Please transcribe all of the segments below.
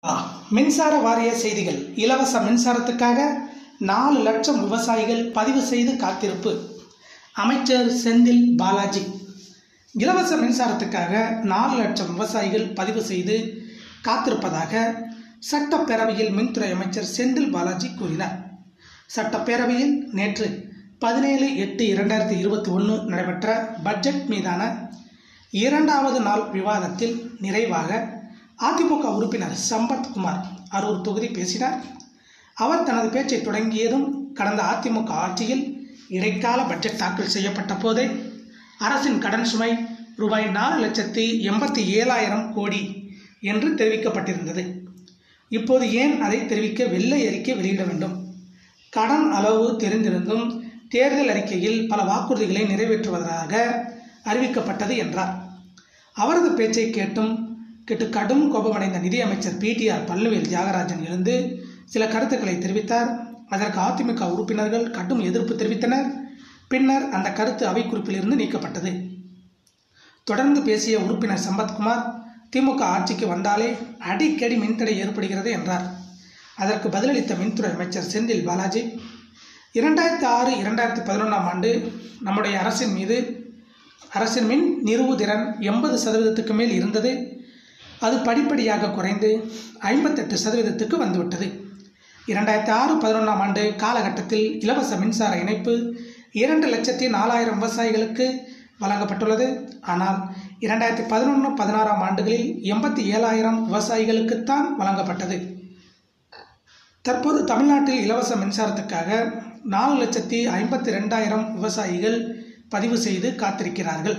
மின்சார வாரிய செய்திகள் இலவச மின்சாரத்துக்காக நாலு லட்சம் விவசாயிகள் பதிவு செய்து காத்திருப்பு அமைச்சர் செந்தில் பாலாஜி இலவச மின்சாரத்துக்காக நாலு லட்சம் விவசாயிகள் பதிவு செய்து காத்திருப்பதாக சட்டப்பேரவையில் மின்துறை அமைச்சர் செந்தில் பாலாஜி கூறினார் சட்டப்பேரவையில் நேற்று பதினேழு எட்டு இரண்டாயிரத்தி இருபத்தி ஒன்று நடைபெற்ற பட்ஜெட் மீதான இரண்டாவது நாள் விவாதத்தில் நிறைவாக அதிமுக உறுப்பினர் சம்பத்குமார் அரூர் தொகுதி பேசினார் அவர் தனது பேச்சை தொடங்கியதும் கடந்த அதிமுக ஆட்சியில் இடைக்கால பட்ஜெட் தாக்கல் செய்யப்பட்ட போதே அரசின் கடன் சுமை ரூபாய் நாலு லட்சத்தி எண்பத்தி ஏழாயிரம் கோடி என்று தெரிவிக்கப்பட்டிருந்தது இப்போது ஏன் அதை தெரிவிக்க வெள்ளை அறிக்கை வெளியிட வேண்டும் கடன் அளவு தெரிந்திருந்தும் தேர்தல் அறிக்கையில் பல வாக்குறுதிகளை நிறைவேற்றுவதாக அறிவிக்கப்பட்டது என்றார் அவரது பேச்சை கேட்டும் கேட்டு கடும் கோபமடைந்த நிதியமைச்சர் பிடிஆர் பழனிவேல் தியாகராஜன் எழுந்து சில கருத்துக்களை தெரிவித்தார் அதற்கு அதிமுக உறுப்பினர்கள் கடும் எதிர்ப்பு தெரிவித்தனர் பின்னர் அந்த கருத்து அவை குறிப்பிலிருந்து நீக்கப்பட்டது தொடர்ந்து பேசிய உறுப்பினர் சம்பத்குமார் திமுக ஆட்சிக்கு வந்தாலே அடிக்கடி மின்தடை ஏற்படுகிறது என்றார் அதற்கு பதிலளித்த மின்துறை அமைச்சர் செந்தில் பாலாஜி இரண்டாயிரத்தி ஆறு இரண்டாயிரத்தி பதினொன்றாம் ஆண்டு நம்முடைய அரசின் மீது அரசின் மின் நிறுவு திறன் எண்பது சதவீதத்துக்கு மேல் இருந்தது அது படிப்படியாக குறைந்து ஐம்பத்தெட்டு சதவீதத்துக்கு வந்துவிட்டது இரண்டாயிரத்தி ஆறு பதினொன்றாம் ஆண்டு காலகட்டத்தில் இலவச மின்சார இணைப்பு இரண்டு லட்சத்தி நாலாயிரம் விவசாயிகளுக்கு வழங்கப்பட்டுள்ளது ஆனால் இரண்டாயிரத்தி பதினொன்று பதினாறாம் ஆண்டுகளில் எண்பத்தி ஏழாயிரம் விவசாயிகளுக்குத்தான் வழங்கப்பட்டது தற்போது தமிழ்நாட்டில் இலவச மின்சாரத்துக்காக நாலு லட்சத்தி ஐம்பத்தி ரெண்டாயிரம் விவசாயிகள் பதிவு செய்து காத்திருக்கிறார்கள்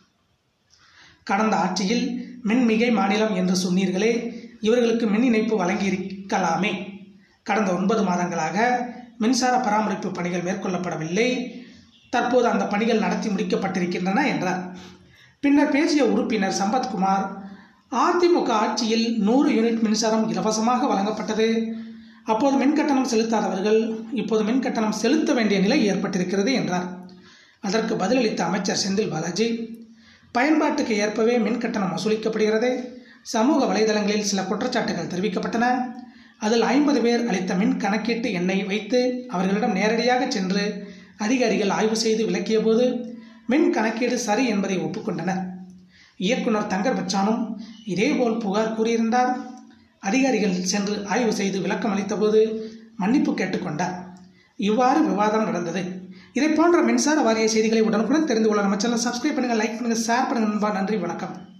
கடந்த ஆட்சியில் மின்மிகை மாநிலம் என்று சொன்னீர்களே இவர்களுக்கு மின் இணைப்பு வழங்கியிருக்கலாமே கடந்த ஒன்பது மாதங்களாக மின்சார பராமரிப்பு பணிகள் மேற்கொள்ளப்படவில்லை தற்போது அந்த பணிகள் நடத்தி முடிக்கப்பட்டிருக்கின்றன என்றார் பின்னர் பேசிய உறுப்பினர் சம்பத்குமார் அதிமுக ஆட்சியில் நூறு யூனிட் மின்சாரம் இலவசமாக வழங்கப்பட்டது அப்போது மின்கட்டணம் செலுத்தாதவர்கள் இப்போது மின்கட்டணம் செலுத்த வேண்டிய நிலை ஏற்பட்டிருக்கிறது என்றார் அதற்கு பதிலளித்த அமைச்சர் செந்தில் பாலாஜி பயன்பாட்டுக்கு ஏற்பவே மின் கட்டணம் வசூலிக்கப்படுகிறது சமூக வலைதளங்களில் சில குற்றச்சாட்டுகள் தெரிவிக்கப்பட்டன அதில் ஐம்பது பேர் அளித்த மின் கணக்கீட்டு எண்ணை வைத்து அவர்களிடம் நேரடியாக சென்று அதிகாரிகள் ஆய்வு செய்து விளக்கிய போது மின் கணக்கீடு சரி என்பதை ஒப்புக்கொண்டனர் இயக்குனர் தங்கர் பச்சானும் இதேபோல் புகார் கூறியிருந்தார் அதிகாரிகள் சென்று ஆய்வு செய்து விளக்கம் அளித்தபோது மன்னிப்பு கேட்டுக்கொண்டார் இவ்வாறு விவாதம் நடந்தது இதை போன்ற மின்சார வாரிய செய்திகளை உடனுக்குடன் தெரிந்து கொள்ள நம்ம சேனல் சப்ஸ்கிரைப் பண்ணுங்கள் லைக் பண்ணுங்கள் ஷேர் பண்ணுங்கள் நண்பா நன்றி வணக்கம்